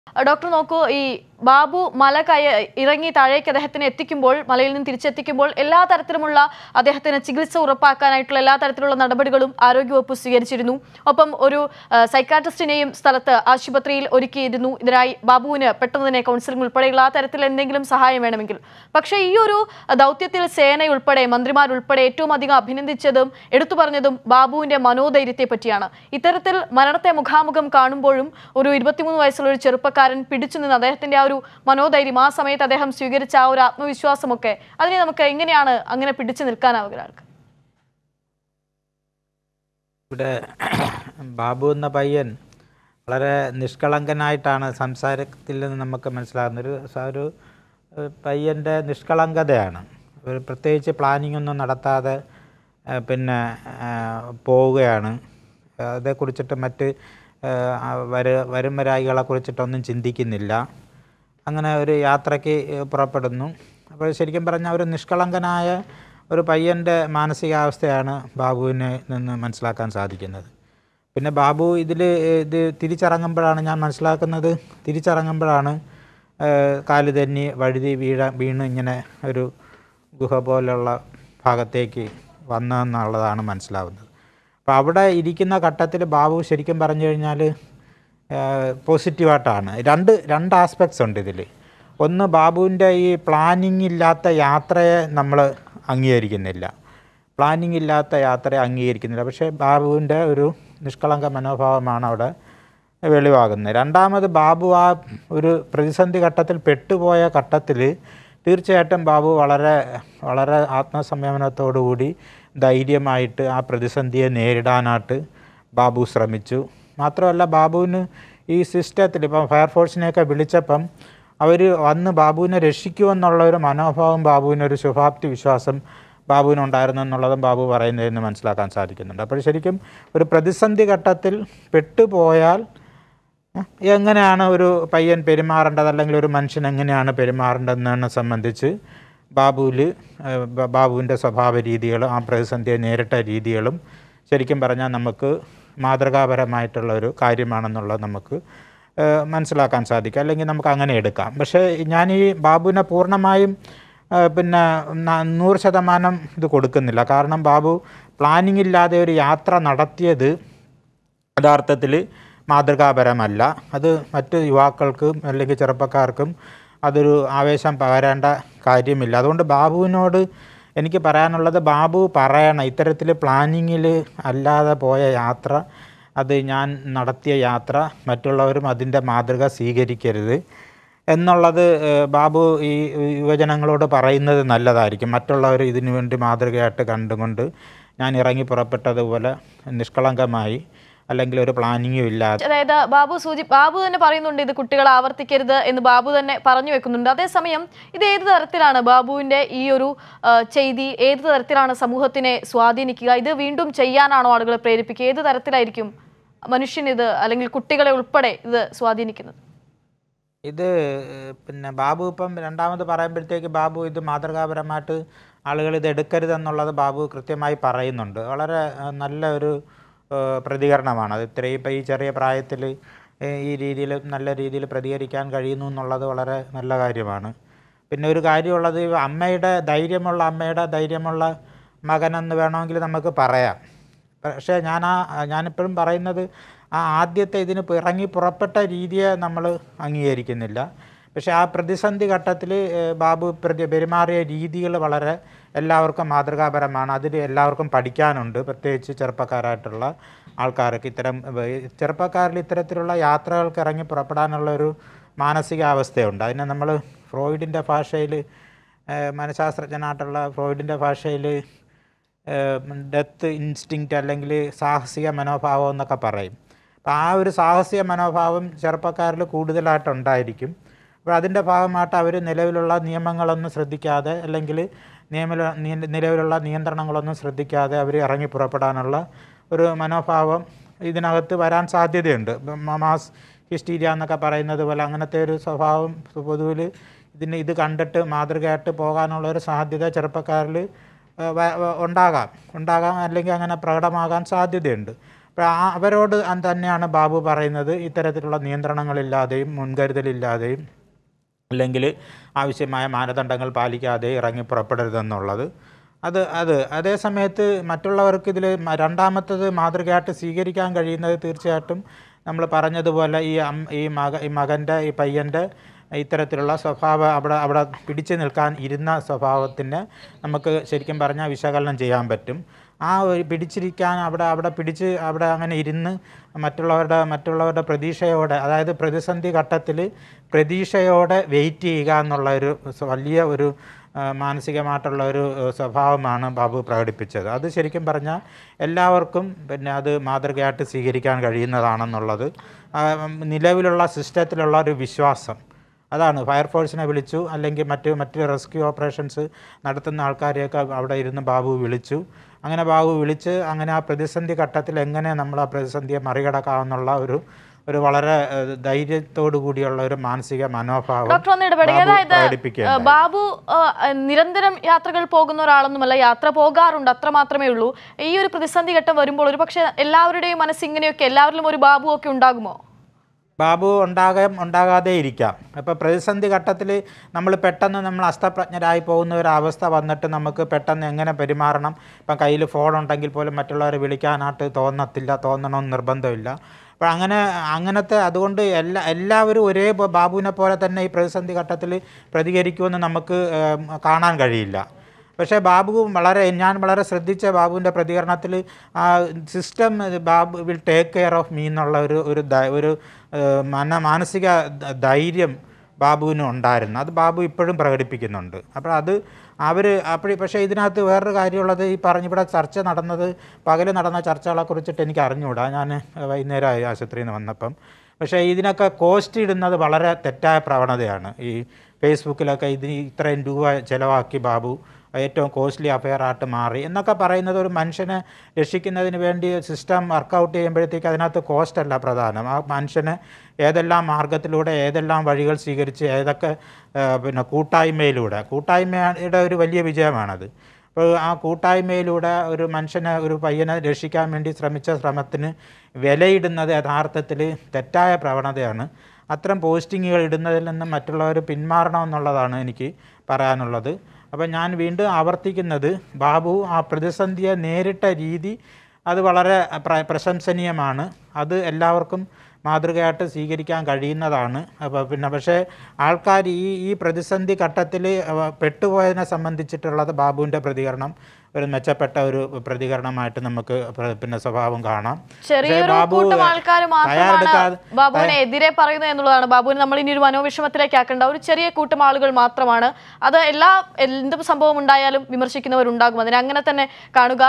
Doctor നോക്കൂ ഈ ബാബു മല കയ ഇറങ്ങി താഴേക്ക് അദ്ദേഹത്തിനെ എത്തിക്കുമ്പോൾ മലയിൽ നിന്ന് തിരിച്ചെത്തിക്കുമ്പോൾ എല്ലാ തരത്തിലുമുള്ള അദ്ദേഹത്തിന് ചികിത്സ ഉറപ്പാക്കാനായിട്ടുള്ള എല്ലാ തരത്തിലുള്ള നടപടികളും ആരോഗ്യവകുപ്പ് സ്വീകരിച്ചിരുന്നു ഒപ്പം ഒരു സൈക്കാട്രിസ്റ്റിനെയും സ്ഥലത്ത് ആശുപത്രിയിൽ ഒരുക്കിയിരുന്നു ഇതിനായി ബാബുവിന് പെട്ടെന്ന് തന്നെ കൗൺസിലിംഗ് ഉൾപ്പെടെയുള്ള ആ തരത്തിൽ എന്തെങ്കിലും സഹായം വേണമെങ്കിൽ പക്ഷേ ഈ ഒരു ദൗത്യത്തിൽ സേനയുൾപ്പെടെ മന്ത്രിമാരുൾപ്പെടെ ഏറ്റവും അധികം അഭിനന്ദിച്ചതും എടുത്തു പറഞ്ഞതും ബാബുവിന്റെ മനോധൈര്യത്തെ പറ്റിയാണ് ഇത്തരത്തിൽ മരണത്തെ മുഖാമുഖം കാണുമ്പോഴും ഒരു ഇരുപത്തിമൂന്ന് വയസ്സുള്ള ഒരു ചെറുപ്പക്കാരൻ പിടിച്ചു നിന്ന് അദ്ദേഹത്തിന്റെ ആ ഒരു മനോധൈര്യം ആ സമയത്ത് അദ്ദേഹം സ്വീകരിച്ച ആ ഒരു ആത്മവിശ്വാസമൊക്കെ അതിനെ നമുക്ക് എങ്ങനെയാണ് അങ്ങനെ പിടിച്ചു നിൽക്കാനാവുക ഒരാൾക്ക് ഇവിടെ ബാബു എന്ന പയ്യൻ വളരെ നിഷ്കളങ്കനായിട്ടാണ് സംസാരത്തിൽ നിന്ന് നമുക്ക് മനസ്സിലാകുന്നത് ഒരു സ- ഒരു ഏഹ്, പയ്യൻ്റെ നിഷ്കളങ്കതയാണ് ഒരു പ്രത്യേകിച്ച് പ്ലാനിംഗ് ഒന്നും നടത്താതെ ഏഹ്, പിന്നെ ഏഹ്, പോവുകയാണ് അതേക്കുറിച്ചിട്ട് മറ്റ് ഏഹ്, ആ വര വരും വരായികളെ കുറിച്ചിട്ടൊന്നും ചിന്തിക്കുന്നില്ല അങ്ങനെ ഒരു യാത്രയ്ക്ക് ഏഹ്, പുറപ്പെടുന്നു അപ്പോൾ ശരിക്കും പറഞ്ഞാൽ ഒരു നിഷ്കളങ്കനായ ഒരു പയ്യൻ്റെ മാനസികാവസ്ഥയാണ് ബാബുവിനെ നിന്ന് മനസ്സിലാക്കാൻ സാധിക്കുന്നത് പിന്നെ ബാബു ഇതിൽ ഇത് തിരിച്ചിറങ്ങുമ്പോഴാണ് ഞാൻ മനസ്സിലാക്കുന്നത് തിരിച്ചിറങ്ങുമ്പോഴാണ് ഏഹ്, കാല് തെന്നി വഴുതി വീഴ വീണ് ഇങ്ങനെ ഒരു ഗുഹ പോലുള്ള ഭാഗത്തേക്ക് വന്നതെന്നുള്ളതാണ് മനസ്സിലാവുന്നത് അപ്പോൾ അവിടെ ഇരിക്കുന്ന ഘട്ടത്തിൽ ബാബു ശരിക്കും പറഞ്ഞു കഴിഞ്ഞാൽ പോസിറ്റീവായിട്ടാണ് രണ്ട് രണ്ട് ആസ്പെക്ട്സ് ഉണ്ട് ഇതിൽ ഒന്ന് ബാബുവിൻ്റെ ഈ പ്ലാനിങ് ഇല്ലാത്ത യാത്രയെ നമ്മൾ അംഗീകരിക്കുന്നില്ല പ്ലാനിങ് ഇല്ലാത്ത യാത്രയെ അംഗീകരിക്കുന്നില്ല പക്ഷേ ബാബുവിൻ്റെ ഒരു നിഷ്കളങ്ക മനോഭാവമാണ് അവിടെ വെളിവാകുന്നത് രണ്ടാമത് ബാബു ആ ഒരു പ്രതിസന്ധി ഘട്ടത്തിൽ പെട്ടുപോയ ഘട്ടത്തിൽ തീർച്ചയായിട്ടും ബാബു വളരെ വളരെ ആത്മസംയമനത്തോടുകൂടി ധൈര്യമായിട്ട് ആ പ്രതിസന്ധിയെ നേരിടാനായിട്ട് ബാബു ശ്രമിച്ചു മാത്രമല്ല ബാബുവിന് ഈ സിസ്റ്റത്തിൽ ഇപ്പം ഫയർഫോഴ്സിനെയൊക്കെ വിളിച്ചപ്പം അവർ വന്ന് ബാബുവിനെ രക്ഷിക്കുമെന്നുള്ള ഒരു മനോഭാവം ബാബുവിനൊരു ശുഭാപ്തി വിശ്വാസം ബാബുവിനുണ്ടായിരുന്നു എന്നുള്ളതും ബാബു പറയുന്നതിൽ നിന്ന് മനസ്സിലാക്കാൻ സാധിക്കുന്നുണ്ട് അപ്പോൾ ശരിക്കും ഒരു പ്രതിസന്ധി ഘട്ടത്തിൽ പെട്ടുപോയാൽ എങ്ങനെയാണ് ഒരു പയ്യൻ പെരുമാറേണ്ടത് അല്ലെങ്കിൽ ഒരു മനുഷ്യൻ എങ്ങനെയാണ് പെരുമാറേണ്ടതെന്നതിനെ സംബന്ധിച്ച് ബാബുവിൽ ബാബുവിൻ്റെ സ്വഭാവ രീതികളും ആ പ്രതിസന്ധിയെ നേരിട്ട രീതികളും ശരിക്കും പറഞ്ഞാൽ നമുക്ക് മാതൃകാപരമായിട്ടുള്ള ഒരു കാര്യമാണെന്നുള്ളത് നമുക്ക് ഏഹ്, മനസ്സിലാക്കാൻ സാധിക്കും അല്ലെങ്കിൽ നമുക്ക് അങ്ങനെ എടുക്കാം പക്ഷേ ഞാൻ ഈ ബാബുവിനെ പൂർണ്ണമായും ഏഹ്, പിന്നെ ന- നൂറ് ശതമാനം ഇത് കൊടുക്കുന്നില്ല കാരണം ബാബു പ്ലാനിംഗ് ഇല്ലാതെ ഒരു യാത്ര നടത്തിയത് യഥാർത്ഥത്തിൽ മാതൃകാപരമല്ല അത് മറ്റ് യുവാക്കൾക്കും അല്ലെങ്കിൽ ചെറുപ്പക്കാർക്കും അതൊരു ആവേശം പകരേണ്ട കാര്യമില്ല അതുകൊണ്ട് ബാബുവിനോട് എനിക്ക് പറയാനുള്ളത് ബാബു പറയണം ഇത്തരത്തിൽ പ്ലാനിങ്ങിൽ അല്ലാതെ പോയ യാത്ര അത് ഞാൻ നടത്തിയ യാത്ര മറ്റുള്ളവരും അതിൻ്റെ മാതൃക സ്വീകരിക്കരുത് എന്നുള്ളത് ഏഹ്, ബാബു ഈ യുവജനങ്ങളോട് പറയുന്നത് നല്ലതായിരിക്കും മറ്റുള്ളവർ ഇതിനു വേണ്ടി മാതൃകയായിട്ട് കണ്ടുകൊണ്ട് ഞാൻ ഇറങ്ങി പുറപ്പെട്ടതുപോലെ നിഷ്കളങ്കമായി അല്ലെങ്കിൽ ഒരു പ്ലാനിങ്ങും ഇല്ലാതെ അതായത് ബാബു സൂചി ബാബു തന്നെ പറയുന്നുണ്ട് ഇത് കുട്ടികൾ ആവർത്തിക്കരുത് എന്ന് ബാബു തന്നെ പറഞ്ഞു വെക്കുന്നുണ്ട് അതേസമയം ഇത് ഏത് തരത്തിലാണ് ബാബുവിന്റെ ഈ ഒരു ആ, ചെയ്തി ഏത് തരത്തിലാണ് സമൂഹത്തിനെ സ്വാധീനിക്കുക ഇത് വീണ്ടും ചെയ്യാനാണോ ആളുകളെ പ്രേരിപ്പിക്കുക ഏത് തരത്തിലായിരിക്കും മനുഷ്യൻ ഇത് അല്ലെങ്കിൽ കുട്ടികളെ ഉൾപ്പെടെ ഇത് സ്വാധീനിക്കുന്നത് ഇത് ഏഹ്, പിന്നെ ബാബു ഇപ്പം രണ്ടാമത് പറയുമ്പോഴത്തേക്ക് ബാബു ഇത് മാതൃകാപരമായിട്ട് ആളുകൾ ഇത് എടുക്കരുതെന്നുള്ളത് ബാബു കൃത്യമായി പറയുന്നുണ്ട് വളരെ ഏഹ്, നല്ല ഒരു ഏഹ്, പ്രതികരണമാണ് അത് ഇത്രയും ഇപ്പം ഈ ചെറിയ പ്രായത്തിൽ ഈ രീതിയിൽ നല്ല രീതിയിൽ പ്രതികരിക്കാൻ കഴിയുന്നു എന്നുള്ളത് വളരെ നല്ല കാര്യമാണ് പിന്നെ ഒരു കാര്യമുള്ളത് ഈ അമ്മയുടെ ധൈര്യമുള്ള അമ്മയുടെ ധൈര്യമുള്ള മകനെന്ന് വേണമെങ്കിൽ നമുക്ക് പറയാം പക്ഷേ ഞാൻ ആ ഞാനിപ്പോഴും പറയുന്നത് ആ ആദ്യത്തെ ഇതിന് പു- ഇറങ്ങി പുറപ്പെട്ട രീതിയെ നമ്മൾ അംഗീകരിക്കുന്നില്ല പക്ഷേ ആ പ്രതിസന്ധി ഘട്ടത്തിൽ ബാബു പ്രതി പെരുമാറിയ രീതികൾ വളരെ എല്ലാവർക്കും മാതൃകാപരമാണ് അതിൽ എല്ലാവർക്കും പഠിക്കാനുണ്ട് പ്രത്യേകിച്ച് ചെറുപ്പക്കാരായിട്ടുള്ള ആൾക്കാർക്ക് ഇത്തരം ഏഹ്, ചെറുപ്പക്കാരിൽ ഇത്തരത്തിലുള്ള യാത്രകൾക്ക് ഇറങ്ങി പുറപ്പെടാനുള്ള ഒരു മാനസികാവസ്ഥയുണ്ട് അതിനെ നമ്മൾ ഫ്രോയിഡിൻ്റെ ഭാഷയിൽ മനഃശാസ്ത്രജ്ഞനായിട്ടുള്ള ഫ്രോയിഡിൻ്റെ ഭാഷയിൽ ഡെത്ത് ഇൻസ്റ്റിങ്ക്റ്റ് അല്ലെങ്കിൽ സാഹസിക മനോഭാവം എന്നൊക്കെ പറയും അപ്പോൾ ആ ഒരു സാഹസിക മനോഭാവം ചെറുപ്പക്കാരിൽ കൂടുതലായിട്ടുണ്ടായിരിക്കും അപ്പോൾ അതിൻ്റെ ഭാഗമായിട്ട് അവർ നിലവിലുള്ള നിയമങ്ങളൊന്നും ശ്രദ്ധിക്കാതെ അല്ലെങ്കിൽ നിയമ നിലവിലുള്ള നിയന്ത്രണങ്ങളൊന്നും ശ്രദ്ധിക്കാതെ അവർ ഇറങ്ങി പുറപ്പെടാനുള്ള ഒരു മനോഭാവം ഇതിനകത്ത് വരാൻ സാധ്യതയുണ്ട് ഇപ്പം മാസ് ഹിസ്റ്റീരിയ എന്നൊക്കെ പറയുന്നത് പോലെ അങ്ങനത്തെ ഒരു സ്വഭാവം പൊതുവിൽ ഇതിന് ഇത് കണ്ടിട്ട് മാതൃകയായിട്ട് പോകാനുള്ള ഒരു സാധ്യത ചെറുപ്പക്കാരിൽ ഏഹ് വ- വ- ഉണ്ടാകാം ഉണ്ടാകാം അല്ലെങ്കിൽ അങ്ങനെ പ്രകടമാകാൻ സാധ്യതയുണ്ട് അപ്പോൾ ആ അവരോട് അൻ- തന്നെയാണ് ബാബു പറയുന്നത് ഇത്തരത്തിലുള്ള നിയന്ത്രണങ്ങളില്ലാതെയും മുൻകരുതലില്ലാതെയും അല്ലെങ്കിൽ ആവശ്യമായ മാനദണ്ഡങ്ങൾ പാലിക്കാതെ ഇറങ്ങി പുറപ്പെടരുതെന്നുള്ളത് അത് അത് അതേ സമയത്ത് മറ്റുള്ളവർക്ക് ഇതിൽ രണ്ടാമത്തത് മാതൃകയായിട്ട് സ്വീകരിക്കാൻ കഴിയുന്നത് തീർച്ചയായിട്ടും നമ്മൾ പറഞ്ഞതുപോലെ ഈ അം- ഈ മക ഈ മകൻ്റെ ഈ പയ്യൻ്റെ ഇത്തരത്തിലുള്ള സ്വഭാവം അവിടെ അവിടെ പിടിച്ചു നിൽക്കാൻ ഇരുന്ന സ്വഭാവത്തിന് നമുക്ക് ശരിക്കും പറഞ്ഞാൽ വിശകലനം ചെയ്യാൻ പറ്റും ആ ഒരു പിടിച്ചിരിക്കാൻ അവിടെ അവിടെ പിടിച്ച് അവിടെ അങ്ങനെ ഇരുന്ന് മറ്റുള്ളവരുടെ മറ്റുള്ളവരുടെ പ്രതീക്ഷയോടെ അതായത് പ്രതിസന്ധി ഘട്ടത്തിൽ പ്രതീക്ഷയോടെ വെയിറ്റ് ചെയ്യുക എന്നുള്ള ഒരു സ- വലിയ ഒരു ആ, മാനസികമായിട്ടുള്ള ഒരു ആ, സ്വഭാവമാണ് ബാബു പ്രകടിപ്പിച്ചത് അത് ശരിക്കും പറഞ്ഞാൽ എല്ലാവർക്കും പിന്നെ അത് മാതൃകയായിട്ട് സ്വീകരിക്കാൻ കഴിയുന്നതാണെന്നുള്ളത് ആ, നിലവിലുള്ള സിസ്റ്റത്തിലുള്ള ഒരു വിശ്വാസം അതാണ് ഫയർഫോഴ്സിനെ വിളിച്ചു അല്ലെങ്കിൽ മറ്റ് മറ്റ് റെസ്ക്യൂ ഓപ്പറേഷൻസ് നടത്തുന്ന ആൾക്കാരെയൊക്കെ അവിടെ ഇരുന്ന് ബാബു വിളിച്ചു അങ്ങനെ ബാബു വിളിച്ച് അങ്ങനെ ആ പ്രതിസന്ധി ഘട്ടത്തിൽ എങ്ങനെ നമ്മൾ ആ പ്രതിസന്ധിയെ മറികടക്കാമെന്നുള്ള ഒരു ഒരു വളരെ ഏഹ്, ധൈര്യത്തോടു കൂടിയുള്ള ഒരു മാനസിക മനോഭാവം ഡോക്ടർ ഒന്ന് ഇടപെടുക ബാബു അതായത് പ്രകടിപ്പിക്കുകയുണ്ടായി. ഏഹ്, ബാബു ഏഹ്, നിരന്തരം യാത്രകൾ പോകുന്ന ഒരാളൊന്നുമല്ല യാത്ര പോകാറുണ്ട് അത്ര മാത്രമേ ഉള്ളൂ ഈ ഒരു പ്രതിസന്ധി ഘട്ടം വരുമ്പോൾ ഒരു പക്ഷേ എല്ലാവരുടെയും മനസ്സ് ഇങ്ങനെയൊക്കെ എല്ലാവരിലും ഒരു ബാബു ഒക്കെ ഉണ്ടാകുമോ ബാബു ഉണ്ടാകാം ഉണ്ടാകാതെ ഇരിക്കാം അപ്പോൾ പ്രതിസന്ധി ഘട്ടത്തിൽ നമ്മൾ പെട്ടെന്ന് നമ്മൾ അസ്തപ്രജ്ഞരായി പോകുന്ന ഒരു അവസ്ഥ വന്നിട്ട് നമുക്ക് പെട്ടെന്ന് എങ്ങനെ പെരുമാറണം ഇപ്പം കയ്യിൽ ഫോൺ ഉണ്ടെങ്കിൽ പോലും മറ്റുള്ളവരെ വിളിക്കാനായിട്ട് തോന്നത്തില്ല തോന്നണമെന്ന് നിർബന്ധമില്ല അപ്പോൾ അങ്ങനെ അങ്ങനത്തെ അതുകൊണ്ട് എല്ലാ എല്ലാവരും ഒരേ ബ- ബാബുവിനെ പോലെ തന്നെ ഈ പ്രതിസന്ധി ഘട്ടത്തിൽ പ്രതികരിക്കുമെന്ന് നമുക്ക് ഏം, കാണാൻ കഴിയില്ല പക്ഷേ ബാബു വളരെ ഞാൻ വളരെ ശ്രദ്ധിച്ച ബാബുവിൻ്റെ പ്രതികരണത്തിൽ ആ system Babu will take care of me എന്നുള്ള ഒരു ഒരു ധൈ- ഒരു ഏഹ്, മന മാനസിക ധ- ധൈര്യം ബാബുവിനും ഉണ്ടായിരുന്നു അത് ബാബു ഇപ്പോഴും പ്രകടിപ്പിക്കുന്നുണ്ട് അപ്പോൾ അത് അവർ അപ്പോൾ പക്ഷേ ഇതിനകത്ത് വേറൊരു കാര്യമുള്ളത് ഈ പറഞ്ഞ ഇവിടെ ചർച്ച നടന്നത് പകൽ നടന്ന ചർച്ചകളെ കുറിച്ചിട്ട് എനിക്ക് അറിഞ്ഞുകൂടാ ഞാൻ വൈകുന്നേരമായി ആശുപത്രിയിൽ നിന്ന് വന്നപ്പം പക്ഷേ ഇതിനൊക്കെ കോസ്റ്റ് ഇടുന്നത് വളരെ തെറ്റായ പ്രവണതയാണ് ഈ ഫേസ്ബുക്കിലൊക്കെ ഇതിന് ഇത്രയും രൂപ ചിലവാക്കി ബാബു ഏറ്റവും കോസ്റ്റ്ലി അഫെയറായിട്ട് മാറി എന്നൊക്കെ പറയുന്നത് ഒരു മനുഷ്യനെ രക്ഷിക്കുന്നതിന് വേണ്ടി സിസ്റ്റം വർക്കൗട്ട് ചെയ്യുമ്പോഴത്തേക്ക് അതിനകത്ത് കോസ്റ്റ് അല്ല പ്രധാനം ആ മനുഷ്യന് ഏതെല്ലാം മാർഗത്തിലൂടെ ഏതെല്ലാം വഴികൾ സ്വീകരിച്ച് ഏതൊക്കെ ആ, പിന്നെ കൂട്ടായ്മയിലൂടെ കൂട്ടായ്മയുടെ ഒരു വലിയ വിജയമാണത് അപ്പോൾ ആ കൂട്ടായ്മയിലൂടെ ഒരു മനുഷ്യനെ ഒരു പയ്യനെ രക്ഷിക്കാൻ വേണ്ടി ശ്രമിച്ച ശ്രമത്തിന് വിലയിടുന്നത് യഥാർത്ഥത്തിൽ തെറ്റായ പ്രവണതയാണ് അത്തരം പോസ്റ്റിങ്ങുകൾ ഇടുന്നതിൽ നിന്ന് മറ്റുള്ളവർ പിന്മാറണമെന്നുള്ളതാണ് എനിക്ക് പറയാനുള്ളത് അപ്പം ഞാൻ വീണ്ടും ആവർത്തിക്കുന്നത് ബാബു ആ പ്രതിസന്ധിയെ നേരിട്ട രീതി അത് വളരെ പ്ര- പ്രശംസനീയമാണ് അത് എല്ലാവർക്കും മാതൃകയായിട്ട് സ്വീകരിക്കാൻ കഴിയുന്നതാണ് അപ്പോൾ പിന്നെ പക്ഷേ ആൾക്കാർ ഈ ഈ പ്രതിസന്ധി ഘട്ടത്തിൽ പെട്ടുപോയതിനെ സംബന്ധിച്ചിട്ടുള്ളത് ബാബുവിൻ്റെ പ്രതികരണം ഒരു മെച്ചപ്പെട്ട ഒരു പ്രതികരണമായിട്ട് നമുക്ക് പ്ര- പിന്നെ സ്വഭാവം കാണാം പക്ഷേ ചെറിയൊരു ബാബു കൂട്ടം ആൾക്കാർ മാത്രമാണ് തയ്യാറെടുക്കാതെ ബാബുവിനെ എതിരെ പറയുന്നത് എന്നുള്ളതാണ് ബാബുവിനെ നമ്മൾ ഇനി ഒരു മനോവിഷമത്തിലേക്ക് ആക്കേണ്ട ഒരു ചെറിയ കൂട്ടം ആളുകൾ മാത്രമാണ് അത് എല്ലാ എന്ത് സംഭവം ഉണ്ടായാലും വിമർശിക്കുന്നവരുണ്ടാകും അതിനെ അങ്ങനെ തന്നെ കാണുക